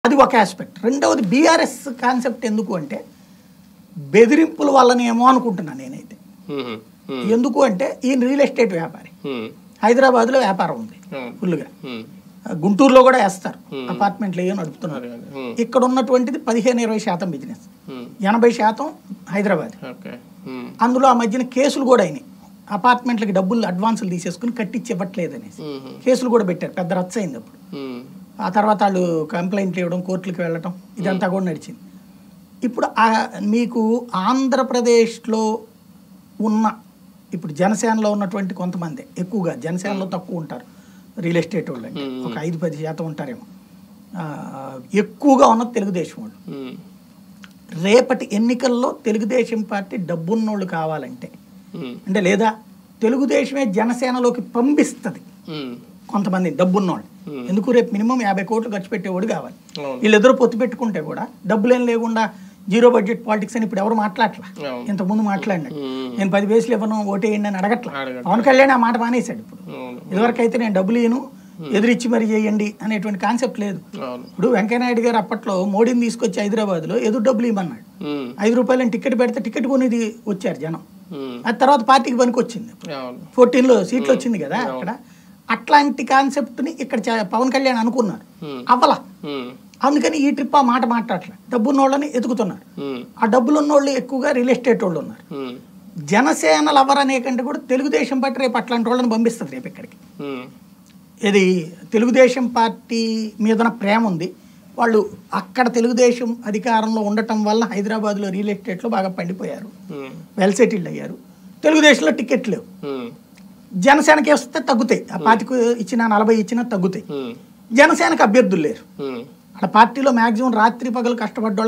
అది ఒక ఆస్పెక్ట్ రెండవది బీఆర్ఎస్ కాన్సెప్ట్ ఎందుకు అంటే బెదిరింపుల వల్లనేమో అనుకుంటున్నాను నేనైతే ఉమ్, ఉమ్, ఎందుకు అంటే ఈయన రియల్ ఎస్టేట్ వ్యాపారి ఉమ్, హైదరాబాద్లో వ్యాపారం ఉంది అవును. ఫుల్గా ఉమ్, గుంటూరులో కూడా వేస్తారు అపార్ట్మెంట్లు ఏమో నడుపుతున్నారు అదే, అదే. ఉమ్, ఇక్కడ ఉన్నటువంటిది పదిహేను ఇరవై శాతం బిజినెస్ ఉమ్, ఎనభై శాతం హైదరాబాద్ ఓకే ఉమ్, అందులో ఆ మధ్యన కేసులు కూడా అయినాయి అపార్ట్మెంట్లకి డబ్బులు అడ్వాన్సులు తీసేసుకుని కట్టించి ఇవ్వట్లేదనేసి ఉమ్, కేసులు కూడా పెట్టారు పెద్ద రచ్చ అయింది అప్పుడు ఉమ్, ఆ తర్వాత వాళ్ళు కంప్లైంట్లు ఇవ్వడం కోర్టులకు వెళ్ళటం ఇదంతా కూడా నడిచింది ఇప్పుడు ఆ మీకు ఆంధ్రప్రదేశ్లో ఉన్న ఇప్పుడు జనసేనలో ఉన్నటువంటి కొంతమంది ఎక్కువగా జనసేనలో తక్కువ ఉంటారు రియల్ ఎస్టేట్ వాళ్ళు అంటే. ఒక ఐదు పది శాతం ఉంటారేమో ఆ, ఎక్కువగా ఉన్నది తెలుగుదేశం వాళ్ళు ఉమ్, రేపటి ఎన్నికల్లో తెలుగుదేశం పార్టీ డబ్బున్నోళ్ళు కావాలంటే ఉమ్, అంటే లేదా తెలుగుదేశమే జనసేనలోకి పంపిస్తుంది ఉమ్, కొంతమంది డబ్బున్నోళ్ళు ఎందుకు రేపు మినిమం యాభై కోట్లు ఖర్చు పెట్టేవాడు కావాలి అవును. వీళ్ళిద్దరూ పొత్తు పెట్టుకుంటే కూడా డబ్బులేం లేకుండా జీరో బడ్జెట్ పాలిటిక్స్ అని ఇప్పుడు ఎవరు మాట్లాడట్లా అవును. ఇంతకుముందు మాట్లాడినట్టు ఉమ్, నేను పది వేసులు ఇవ్వను ఓటేయండి అని అడగట్లా అడగట్లా. పవన్ కళ్యాణ్ ఆ మాట మానేశాడు ఇప్పుడు అవును ఇదివరకు అయితే నేను డబ్బులు ఇయ్యను ఎదురిచ్చి మరి చేయండి అనేటువంటి కాన్సెప్ట్ లేదు అవును ఇప్పుడు వెంకయ్యనాయుడు గారు అప్పట్లో మోడీని తీసుకొచ్చి హైదరాబాద్లో ఎదురు డబ్బులు ఇవ్వమన్నాడు ఉమ్, ఐదు రూపాయలని టికెట్ పెడితే టికెట్ కొనేది వచ్చారు జనం ఉమ్, అది తర్వాత పార్టీకి పనికి వచ్చింది అవును ఫోర్టీన్లో సీట్లు వచ్చింది కదా అక్కడ అట్లాంటి కాన్సెప్ట్ని ఇక్కడ చ- పవన్ కళ్యాణ్ అనుకున్నారు ఉమ్, అవ్వలా ఉమ్, అందుకని ఈ ట్రిప్ ఆ మాట మాట్లాడలే డబ్బున్న వాళ్ళని ఎతుకుతున్నారు ఉమ్, ఆ డబ్బులు ఉన్న వాళ్ళు ఎక్కువగా రియల్ ఎస్టేట్ వాళ్ళు ఉన్నారు ఉమ్, జనసేన లవర్ అనే కంటే కూడా తెలుగుదేశం పార్టీ రేపు అట్లాంటి వాళ్ళని పంపిస్తుంది రేపు ఇక్కడికి ఉమ్, ఇది తెలుగుదేశం పార్టీ మీదన ప్రేమ ఉంది వాళ్ళు అక్కడ తెలుగుదేశం అధికారంలో ఉండటం వల్ల హైదరాబాద్లో రియల్ ఎస్టేట్లో బాగా పండిపోయారు ఉమ్, వెల్ సెటిల్డ్ అయ్యారు తెలుగుదేశంలో టికెట్ లేవు ఉమ్, జనసేనకి వస్తే తగ్గుతాయి ఆ పార్టీకి ఇచ్చిన నలభై ఇచ్చినా తగ్గుతాయి ఉమ్, జనసేనకు అభ్యర్థులు లేరు ఉమ్. అక్కడ పార్టీలో మాక్సిమం రాత్రి పగలు కష్టపడ్డ